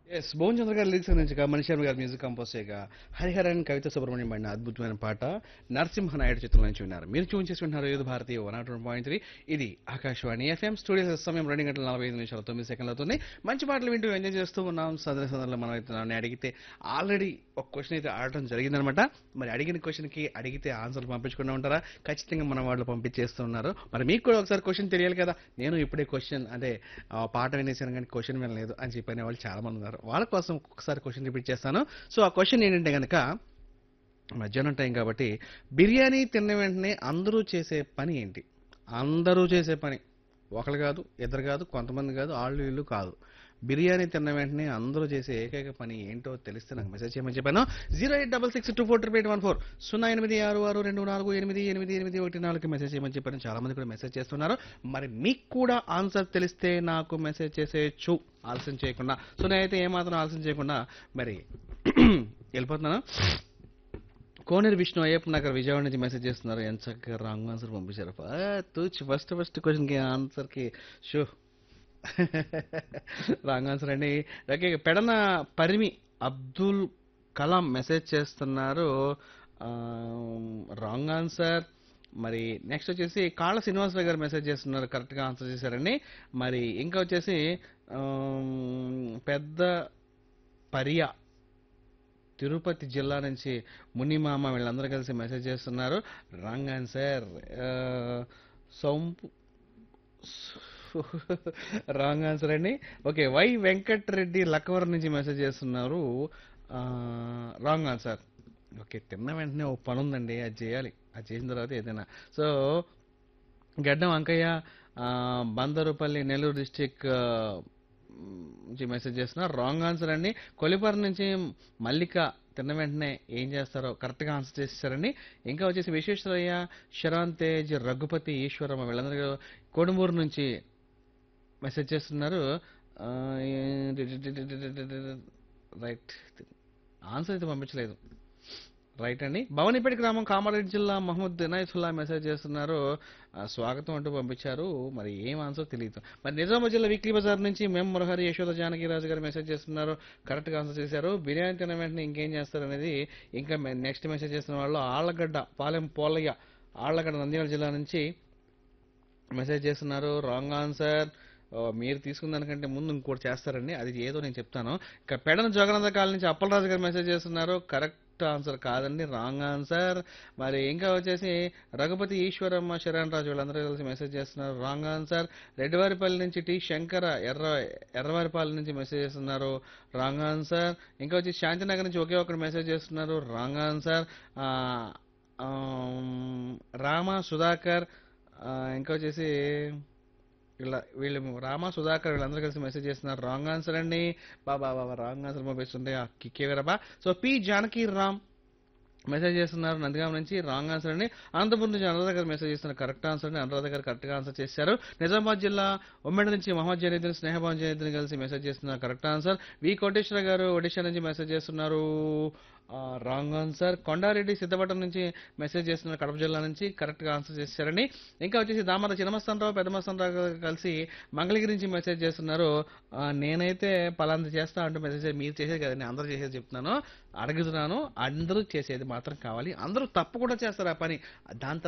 yes Bhuvan చంద్ర గారి lyrics నుంచి మణి శర్మ గారి మ్యూజిక్ కంపోజ్ చేయగా హరిహరన్ కవిత సుబ్రహ్మణ్యం పడిన అద్భుతమైన పాట నరసింహ నాయుడు చిత్రం నుంచి విన్నారు మీరు చూన్ చేసి వింటున్నారు youth Bharati one nought point three ఇది ఆకాశవాణి ఎఫ్ఎం స్టూడియో సమయం రెండు గంటల నలభై ఐదు నిమిషాలు తొమ్మిది సెకండ్లు అవుతుంది మంచి పాటలు వింటూ ఎంజాయ్ చేస్తూ ఉన్నాం సదర సదరలో మనం అయితే నన్ను అడిగితే ఆల్రెడీ ఒక క్వశ్చన్ అయితే ఆడటం జరిగిందనమాట మరి అడిగిన క్వశ్చన్కి అడిగితే ఆన్సర్ పంపించకుండా ఉంటారా ఖచ్చితంగా మన వాళ్ళు పంపించేస్తున్నారు మరి మీకు కూడా ఒకసారి క్వశ్చన్ తెలియాలి కదా నేను ఇప్పుడే క్వశ్చన్ అంటే ఆ, పాట వినేసాను కానీ క్వశ్చన్ వినలేదు అని చెప్పిన వాళ్ళు చాలా మంది ఉన్నారు వాళ్ళ కోసం ఒకసారి క్వశ్చన్ రిపీట్ చేస్తాను సో ఆ క్వశ్చన్ ఏంటంటే కనుక మధ్యాహ్నం టైం కాబట్టి బిర్యానీ తిన్న వెంటనే అందరూ చేసే పని ఏంటి అందరూ చేసే పని ఒకరు కాదు ఇద్దరు కాదు కొంతమంది కాదు వాళ్ళు వీళ్ళు కాదు బిర్యానీ తిన్న వెంటనే అందరూ చేసే ఏకైక పని ఏంటో తెలిస్తే నాకు మెసేజ్ చేయమని చెప్పాను zero eight double six two four triple eight one four సున్నా ఎనిమిది ఆరు ఆరు రెండు నాలుగు ఎనిమిది ఎనిమిది ఎనిమిది ఒకటి నాలుగు మెసేజ్ చేయమని చెప్పాను చాలా మంది కూడా మెసేజ్ చేస్తున్నారు మరి మీకు కూడా ఆన్సర్ తెలిస్తే నాకు మెసేజ్ చేసేయచ్చు ఆలస్యం చేయకుండా సో నేనైతే ఏమాత్రం ఆలస్యం చేయకుండా మరి వెళ్ళిపోతున్నాను కోనేరు విష్ణు అయ్యప్ప నగర్ విజయవాడ నుంచి మెసేజ్ చేస్తున్నారు ఎంత చక్కగా రాంగ్ ఆన్సర్ పంపించారు తూచి ఫస్ట్ ఫస్ట్ క్వశ్చన్కి ఆన్సర్కి షో రాంగ్ ఆన్సర్ అండి ఓకే పెడన పరిమి అబ్దుల్ కలాం మెసేజ్ చేస్తున్నారు రాంగ్ ఆన్సర్ మరి నెక్స్ట్ వచ్చేసి కాళ్ళ శ్రీనివాసరావు గారు మెసేజ్ చేస్తున్నారు కరెక్ట్గా ఆన్సర్ చేశారండి మరి ఇంకా వచ్చేసి ఆమ్, పెద్ద మరియా తిరుపతి జిల్లా నుంచి మునిమామ వీళ్ళందరూ కలిసి మెసేజ్ చేస్తున్నారు రాంగ్ ఆన్సర్ సొంపు రాంగ్ ఆన్సర్ అండి ఓకే వై వెంకటరెడ్డి లక్కవరం నుంచి మెసేజ్ చేస్తున్నారు రాంగ్ ఆన్సర్ ఓకే తిన్న వెంటనే ఓ పని ఉందండి అది చేయాలి అది చేసిన తర్వాత ఏదైనా సో గడ్డం అంకయ్య ఆ, బందరుపల్లి నెల్లూరు డిస్టిక్ నుంచి మెసేజ్ చేస్తున్నారు రాంగ్ ఆన్సర్ అండి కొలిపర్ నుంచి మల్లిక తిన్న వెంటనే ఏం చేస్తారో కరెక్ట్గా ఆన్సర్ చేసేసారండి ఇంకా వచ్చేసి విశ్వేశ్వరయ్య శరాన్ తేజ్ రఘుపతి ఈశ్వరమ్మ వీళ్ళందరూ కోడుమూరు నుంచి మెసేజ్ చేస్తున్నారు ఆ, రైట్ ఆన్సర్ అయితే పంపించలేదు రైట్ అండి భవనిపేట గ్రామం కామారెడ్డి జిల్లా మహమ్మద్ ఇనాయతుల్లా మెసేజ్ చేస్తున్నారు ఆ, స్వాగతం అంటూ పంపించారు మరి ఏం ఆన్సర్ తెలియదు మరి నిజామాబాద్ జిల్లా వీక్లీ బజార్ నుంచి మెం మురహరి యశోద జానకిరాజు గారు మెసేజ్ చేస్తున్నారు కరెక్ట్గా ఆన్సర్ చేశారు బిర్యానీ తిన వెంటనే ఇంకేం చేస్తారు అనేది ఇంకా నెక్స్ట్ మెసేజ్ చేస్తున్న వాళ్ళు ఆళ్ళగడ్డ పాలెం పోలయ్య ఆళ్ళగడ్డ నంద్యాల జిల్లా నుంచి మెసేజ్ చేస్తున్నారు రాంగ్ ఆన్సర్ ఓ, మీరు తీసుకున్న దానికంటే ముందు ఇంకోటి చేస్తారండి అది ఏదో నేను చెప్తాను ఇక పెడన జగన్నాథ కాలనీ నుంచి అప్పలరాజు గారు మెసేజ్ చేస్తున్నారు కరెక్ట్ ఆన్సర్ కాదండి రాంగ్ ఆన్సర్ మరి ఇంకా వచ్చేసి రఘుపతి ఈశ్వరమ్మ శరణ్ రాజు వీళ్ళందరూ కలిసి మెసేజ్ చేస్తున్నారు రాంగ్ ఆన్సర్ రెడ్డివారిపల్లి నుంచి టి శంకర ఎర్ర ఎర్రవారిపల్లి నుంచి మెసేజ్ చేస్తున్నారు రాంగ్ ఆన్సర్ ఇంకా వచ్చి శాంతినగర్ నుంచి ఒకే ఒకటి మెసేజ్ చేస్తున్నారు రాంగ్ ఆన్సర్ ఆ, ఆమ్, రామ సుధాకర్ ఆ, ఇంకా వచ్చేసి వీళ్ళ వీళ్ళు రామ సుధాకర్ వీళ్ళందరూ కలిసి మెసేజ్ చేస్తున్నారు రాంగ్ ఆన్సర్ అండి బాబా బాబా రాంగ్ ఆన్సర్ పంపిస్తుంటే ఆ కిక్కే వీరబా సో పి జానకి రామ్ మెసేజ్ చేస్తున్నారు నందిగాం నుంచి రాంగ్ ఆన్సర్ అండి అనంతపురం నుంచి అనురాధ గారు మెసేజ్ చేస్తున్నారు కరెక్ట్ ఆన్సర్ అండి అనురాధ గారు కరెక్ట్గా ఆన్సర్ చేశారు నిజామాబాద్ జిల్లా ఉమ్మడి నుంచి మహమ్మద్ జనీద్ని స్నేహభావన్ జనీద్ని కలిసి మెసేజ్ చేస్తున్నారు కరెక్ట్ ఆన్సర్ వి కోటేశ్వర గారు ఒడిషా నుంచి మెసేజ్ చేస్తున్నారు రాంగ్ ఆన్సర్ కొండారెడ్డి సిద్ధపట్నం నుంచి మెసేజ్ చేస్తున్నారు కడప జిల్లా నుంచి కరెక్ట్గా ఆన్సర్ చేశారండి ఇంకా వచ్చేసి దామర చిన్నమస్తానరావు పెద్దమస్తానరావు గారు కలిసి మంగళగిరి నుంచి మెసేజ్ చేస్తున్నారు ఆ, నేనైతే పలాంది చేస్తా అంటూ మెసేజ్ మీరు చేసేది కదండి అందరూ చేసేది చెప్తున్నాను అడుగుతున్నాను అందరూ చేసేది మాత్రం కావాలి అందరూ తప్పకుండా చేస్తారు ఆ పని దాని